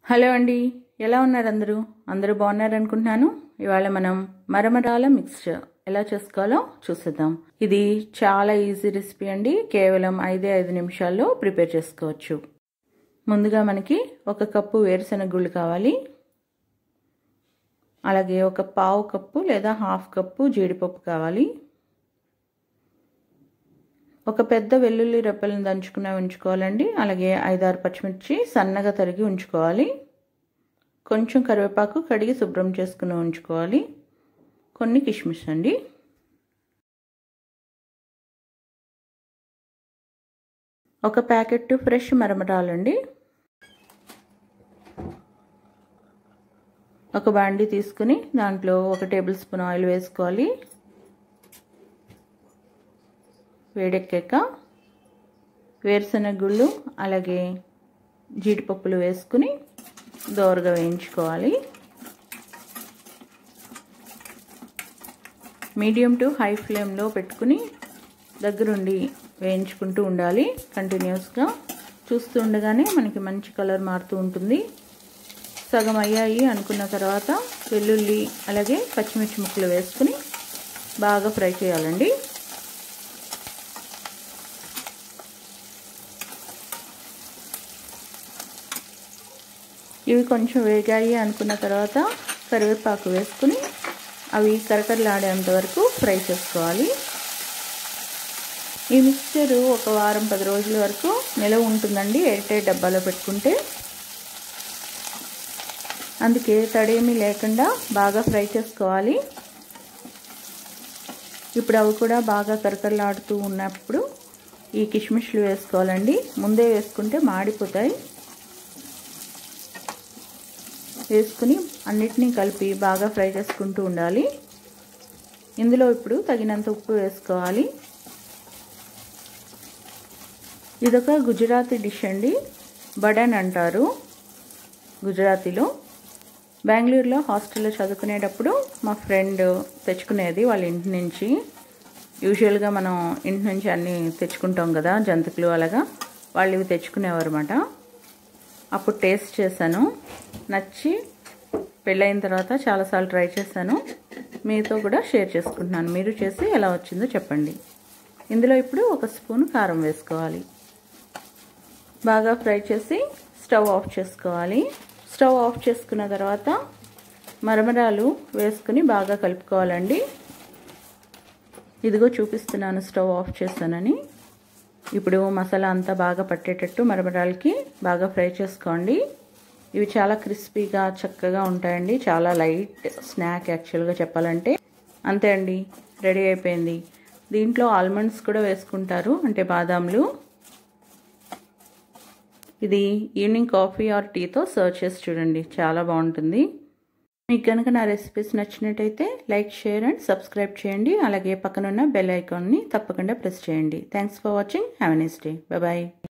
hello అండి ఎలా ఉన్నారు అందరూ అందరూ బాగున్నారు అనుకుంటున్నాను ఇవాళ మనం మరమరాల మిక్స్చర్ ఎలా చేసుకోవాలో చూసేద్దాం ఇది చాలా ఈజీ రెసిపీ అండి కేవలం ఐదే ఐదు నిమిషాల్లో ప్రిపేర్ చేసుకోవచ్చు ముందుగా మనకి ఒక కప్పు వేరుశనగ గుళ్ళు కావాలి అలాగే ఒక పావు కప్పు లేదా హాఫ్ కప్పు జీడిపప్పు కావాలి ఒక పెద్ద వెల్లుల్లి రెప్పలను దంచుకుని ఉంచుకోవాలండి అలాగే ఐదారు పచ్చిమిర్చి సన్నగా తరిగి ఉంచుకోవాలి కొంచెం కరివేపాకు కడిగి శుభ్రం చేసుకుని ఉంచుకోవాలి కొన్ని కిష్మిష్ అండి ఒక ప్యాకెట్ ఫ్రెష్ మరమరాలండి ఒక బాండి తీసుకుని దాంట్లో ఒక టేబుల్ స్పూన్ ఆయిల్ వేసుకోవాలి వేడెక్కాక వేరుశనగ గుళ్ళు అలాగే జీడిపప్పులు వేసుకుని దోరగా వేయించుకోవాలి మీడియం టు హై ఫ్లేమ్లో పెట్టుకుని దగ్గరుండి వేయించుకుంటూ ఉండాలి కంటిన్యూస్గా చూస్తూ ఉండగానే మనకి మంచి కలర్ మారుతూ ఉంటుంది సగం అయ్యాయి అనుకున్న తర్వాత వెల్లుల్లి అలాగే పచ్చిమిర్చి ముక్కలు వేసుకుని బాగా ఫ్రై చేయాలండి ఇవి కొంచెం వేగాయి అనుకున్న తర్వాత కరివేపాకు వేసుకుని అవి కరకరలాడేంత వరకు ఫ్రై చేసుకోవాలి ఈ మిక్స్చర్ ఒక వారం పది రోజుల వరకు నిలవ ఉంటుందండి ఎయిర్టైట్ డబ్బాలో పెట్టుకుంటే అందుకే తడేమీ లేకుండా బాగా ఫ్రై చేసుకోవాలి ఇప్పుడు అవి కూడా బాగా కరకరలాడుతూ ఉన్నప్పుడు ఈ కిష్మిష్లు వేసుకోవాలండి ముందే వేసుకుంటే మాడిపోతాయి వేసుకుని అన్నిటినీ కలిపి బాగా ఫ్రై చేసుకుంటూ ఉండాలి ఇందులో ఇప్పుడు తగినంత ఉప్పు వేసుకోవాలి ఇదొక గుజరాతీ డిష్ అండి బడన్ అంటారు గుజరాతీలో బెంగళూరులో హాస్టల్లో చదువుకునేటప్పుడు మా ఫ్రెండ్ తెచ్చుకునేది వాళ్ళ ఇంటి నుంచి యూజువల్గా మనం ఇంటి నుంచి అన్నీ తెచ్చుకుంటాం కదా జంతుకులు అలాగా వాళ్ళు ఇవి తెచ్చుకునేవారు అనమాట అప్పుడు టేస్ట్ చేశాను నచ్చి పెళ్ళైన తర్వాత చాలాసార్లు ట్రై చేశాను మీతో కూడా షేర్ చేసుకుంటున్నాను మీరు చేసి ఎలా వచ్చిందో చెప్పండి ఇందులో ఇప్పుడు ఒక స్పూన్ కారం వేసుకోవాలి బాగా ఫ్రై చేసి స్టవ్ ఆఫ్ చేసుకోవాలి స్టవ్ ఆఫ్ చేసుకున్న తర్వాత మరమరాలు వేసుకుని బాగా కలుపుకోవాలండి ఇదిగో చూపిస్తున్నాను స్టవ్ ఆఫ్ చేస్తానని ఇప్పుడు మసాలా అంతా బాగా పట్టేటట్టు మరమరాలకి బాగా ఫ్రై చేసుకోండి ఇవి చాలా క్రిస్పీగా చక్కగా ఉంటాయండి చాలా లైట్ స్నాక్ యాక్చువల్గా చెప్పాలంటే అంతే అండి రెడీ అయిపోయింది దీంట్లో ఆల్మండ్స్ కూడా వేసుకుంటారు అంటే బాదాంలు ఇది ఈవినింగ్ కాఫీ ఆర్ టీతో సర్వ్ చేసి చూడండి చాలా బాగుంటుంది మీకు కనుక నా రెసిపీస్ నచ్చినట్టయితే లైక్ షేర్ అండ్ సబ్స్క్రైబ్ చేయండి అలాగే పక్కనున్న బెల్ ఐకాన్ని తప్పకుండా ప్రెస్ చేయండి thanks for watching have a nice day bye